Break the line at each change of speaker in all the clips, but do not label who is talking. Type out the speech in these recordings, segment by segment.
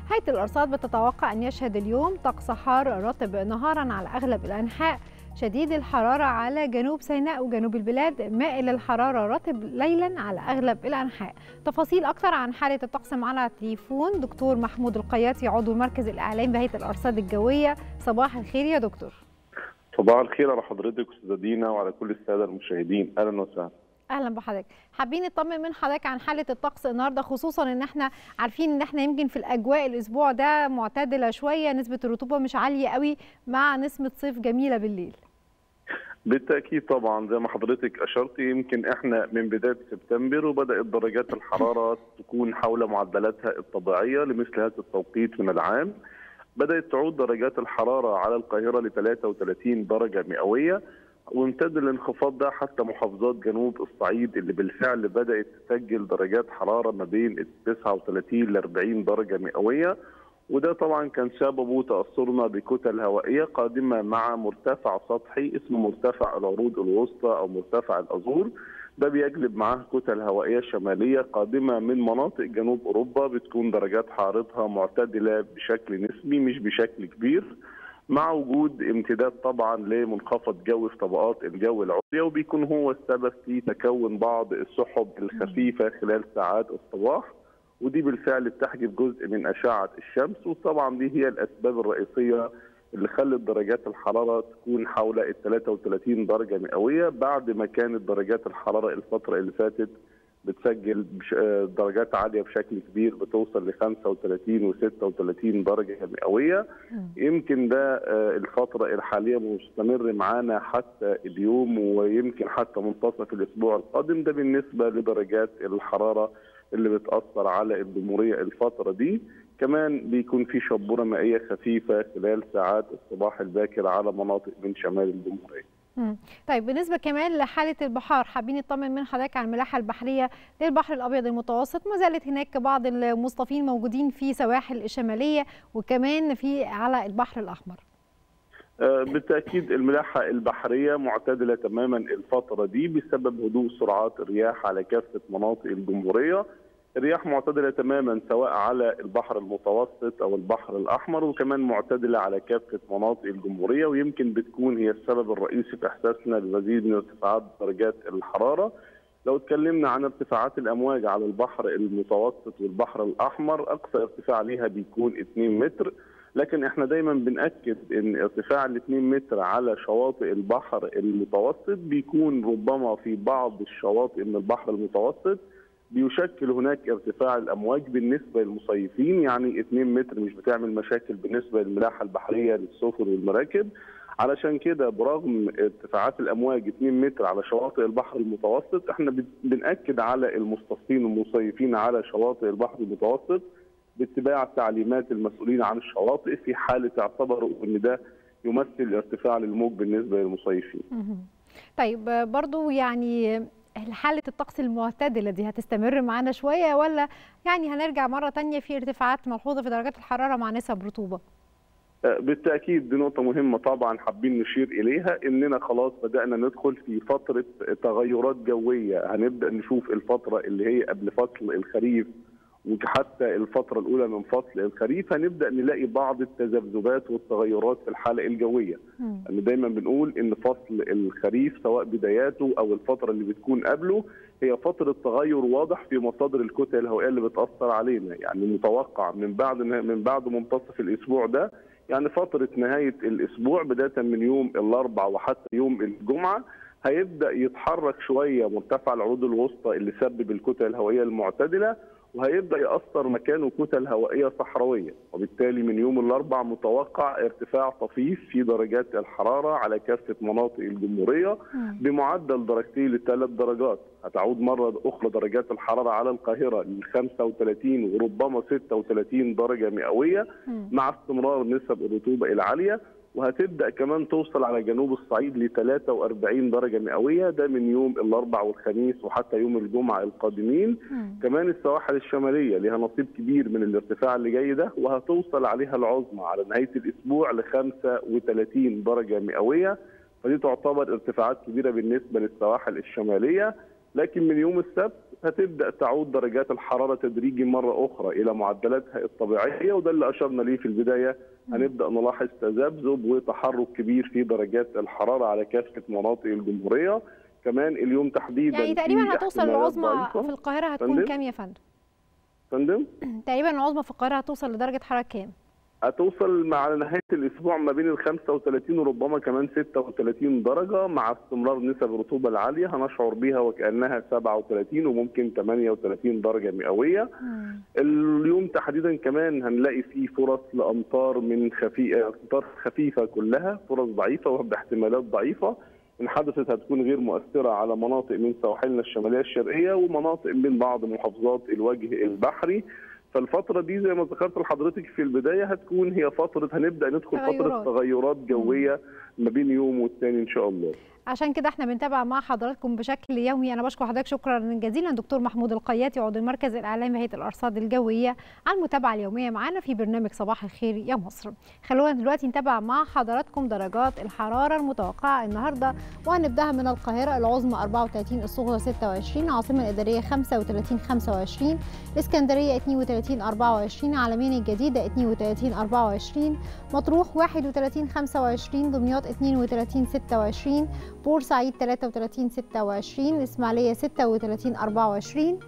هيئة الأرصاد بتتوقع أن يشهد اليوم طقس حار رطب نهارا على أغلب الأنحاء شديد الحرارة على جنوب سيناء وجنوب البلاد مائل الحرارة رطب ليلا على أغلب الأنحاء تفاصيل أكثر عن حالة الطقس معنا على التليفون دكتور محمود القياتي عضو مركز الإعلام بهيئة الأرصاد الجوية صباح الخير يا دكتور
صباح الخير على حضرتك استاذه دينا وعلى كل الساده المشاهدين اهلا وسهلا
اهلا بحضرتك حابين نطمن من حضرتك عن حاله الطقس النهارده خصوصا ان احنا عارفين ان احنا يمكن في الاجواء الاسبوع ده معتدله شويه نسبه الرطوبه مش عاليه قوي مع نسمه صيف جميله بالليل
بالتاكيد طبعا زي ما حضرتك اشرت يمكن احنا من بدايه سبتمبر وبدات درجات الحراره تكون حول معدلاتها الطبيعيه لمثل هذا التوقيت من العام بدات تعود درجات الحراره على القاهره ل 33 درجه مئويه وامتد الانخفاض ده حتى محافظات جنوب الصعيد اللي بالفعل بدات تسجل درجات حراره ما بين ال 39 ل 40 درجه مئويه وده طبعا كان سببه تاثرنا بكتل هوائيه قادمه مع مرتفع سطحي اسمه مرتفع العروض الوسطى او مرتفع الازور ده بيجلب معاه كتل هوائيه شماليه قادمه من مناطق جنوب اوروبا بتكون درجات حرارتها معتدله بشكل نسبي مش بشكل كبير مع وجود امتداد طبعا لمنخفض جو في طبقات الجو العليا وبيكون هو السبب في تكون بعض السحب الخفيفه خلال ساعات الصباح ودي بالفعل بتحجب جزء من اشعه الشمس وطبعا دي هي الاسباب الرئيسيه اللي خلت درجات الحراره تكون حول ال 33 درجه مئويه بعد ما كانت درجات الحراره الفتره اللي فاتت بتسجل درجات عاليه بشكل كبير بتوصل ل 35 و 36 درجه مئويه يمكن ده الفتره الحاليه مستمر معانا حتى اليوم ويمكن حتى منتصف الاسبوع القادم ده بالنسبه لدرجات الحراره اللي بتاثر على الجمهوريه الفتره دي كمان بيكون في شبوره مائيه خفيفه خلال ساعات الصباح الباكر على مناطق من شمال الجمهوريه
مم. طيب بالنسبة كمان لحالة البحار حابين نطمن من حضرتك عن الملاحة البحرية للبحر الأبيض المتوسط ما زالت هناك بعض المصطفين موجودين في سواحل الشمالية وكمان في على البحر الأحمر
بالتاكيد الملاحه البحريه معتدله تماما الفتره دي بسبب هدوء سرعات الرياح على كافه مناطق الجمهوريه الرياح معتدله تماما سواء على البحر المتوسط او البحر الاحمر وكمان معتدله على كافه مناطق الجمهوريه ويمكن بتكون هي السبب الرئيسي في احساسنا بمزيد من ارتفاعات درجات الحراره. لو اتكلمنا عن ارتفاعات الامواج على البحر المتوسط والبحر الاحمر اقصى ارتفاع ليها بيكون 2 متر لكن احنا دايما بناكد ان ارتفاع ال 2 متر على شواطئ البحر المتوسط بيكون ربما في بعض الشواطئ من البحر المتوسط بيشكل هناك ارتفاع الامواج بالنسبه للمصيفين يعني 2 متر مش بتعمل مشاكل بالنسبه للملاحه البحريه للسفن والمراكب علشان كده برغم ارتفاعات الامواج 2 متر على شواطئ البحر المتوسط احنا بناكد على المستصفين والمصيفين على شواطئ البحر المتوسط باتباع تعليمات المسؤولين عن الشواطئ في حاله اعتبروا ان ده يمثل ارتفاع للموج بالنسبه للمصيفين.
طيب برضو يعني حالة الطقس المعتدلة دي هتستمر معانا شوية ولا يعني هنرجع مرة تانية في ارتفاعات ملحوظة في درجات الحرارة مع نسب رطوبة؟
بالتاكيد دي نقطه مهمه طبعا حابين نشير اليها اننا خلاص بدانا ندخل في فتره تغيرات جويه هنبدا نشوف الفتره اللي هي قبل فصل الخريف وحتى الفتره الاولى من فصل الخريف هنبدا نلاقي بعض التذبذبات والتغيرات في الحاله الجويه لان يعني دايما بنقول ان فصل الخريف سواء بداياته او الفتره اللي بتكون قبله هي فتره تغير واضح في مصادر الكتل الهوائيه اللي بتاثر علينا يعني متوقع من بعد من بعد منتصف الاسبوع ده يعني فتره نهايه الاسبوع بدايه من يوم الاربعاء وحتى يوم الجمعه هيبدا يتحرك شويه مرتفع العروض الوسطى اللي سبب الكتل الهوائيه المعتدله وهيبدا ياثر مكانه كتل هوائيه صحراويه وبالتالي من يوم الاربعاء متوقع ارتفاع طفيف في درجات الحراره على كافه مناطق الجمهوريه بمعدل درجتين لثلاث درجات هتعود مره اخرى درجات الحراره على القاهره ل 35 وربما 36 درجه مئويه مع استمرار نسب الرطوبه العاليه وهتبدا كمان توصل على جنوب الصعيد ل 43 درجه مئويه ده من يوم الاربعاء والخميس وحتى يوم الجمعه القادمين
مم.
كمان السواحل الشماليه ليها نصيب كبير من الارتفاع اللي جاي ده وهتوصل عليها العظمى على نهايه الاسبوع ل 35 درجه مئويه فدي تعتبر ارتفاعات كبيره بالنسبه للسواحل الشماليه لكن من يوم السبت هتبدا تعود درجات الحراره تدريجي مره اخرى الى معدلاتها الطبيعيه وده اللي اشرنا ليه في البدايه هنبدا نلاحظ تذبذب وتحرك كبير في درجات الحراره على كافه مناطق الجمهوريه كمان اليوم تحديدا
يعني تقريبا هتوصل العظمى في القاهره هتكون كام يا فندم؟
فندم
تقريبا العظمى في القاهره هتوصل لدرجه حراره كام؟
هتوصل مع نهايه الاسبوع ما بين ال 35 وربما كمان 36 درجه مع استمرار نسب الرطوبه العاليه هنشعر بها وكانها 37 وممكن 38 درجه مئويه. اليوم تحديدا كمان هنلاقي فيه فرص لامطار من خفيفه امطار خفيفه كلها فرص ضعيفه وباحتمالات ضعيفه ان حدثت هتكون غير مؤثره على مناطق من سواحلنا الشماليه الشرقيه ومناطق من بعض محافظات الوجه البحري. فالفتره دي زي ما ذكرت لحضرتك في البدايه هتكون هي فتره هنبدا ندخل تغيرات. فتره تغيرات جويه ما بين يوم والتاني ان شاء الله
عشان كده احنا بنتابع مع حضراتكم بشكل يومي انا بشكر حضرتك شكرا جزيلا دكتور محمود القياتي عضو المركز الاعلامي هيئه الارصاد الجويه على المتابعه اليوميه معانا في برنامج صباح الخير يا مصر خلونا دلوقتي نتابع مع حضراتكم درجات الحراره المتوقعه النهارده وهنبداها من القاهره العظمى 34 الصغرى 26 العاصمه الاداريه 35 25 الاسكندريه 32 24 عالمين الجديده 32 24 مطروح 31 25 دمياط 32 26 بورسعيد 33 26 الإسماعيلية 36 24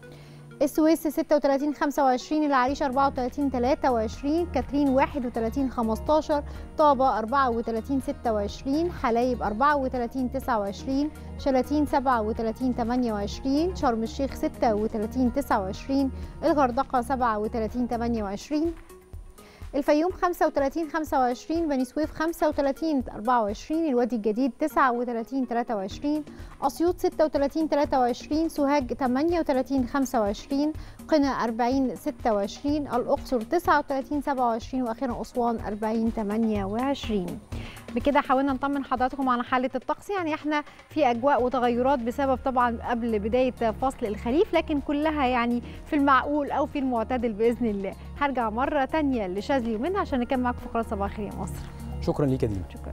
السويس 36 25 العريش 34 23 كاترين 31 15 طابة 34 26 حلايب 34 29 شلاتين 37 28 شرم الشيخ 36 29 الغردقة 37 28 الفيوم 35 25 بني سويف 35 24 الوادي الجديد 39 23 اسيوط 36 23 سوهاج 38 25 قنا 40 26 الاقصر 39 27 واخيرا اسوان 40 28 بكده حاولنا نطمن حضراتكم على حاله الطقس يعني احنا في اجواء وتغيرات بسبب طبعا قبل بدايه فصل الخريف لكن كلها يعني في المعقول او في المعتدل باذن الله هرجع مره ثانيه لشاذلي ومنها عشان نكمل معاكم فقرات صباح الخير يا مصر
شكرا ليك يا دينا
شكرا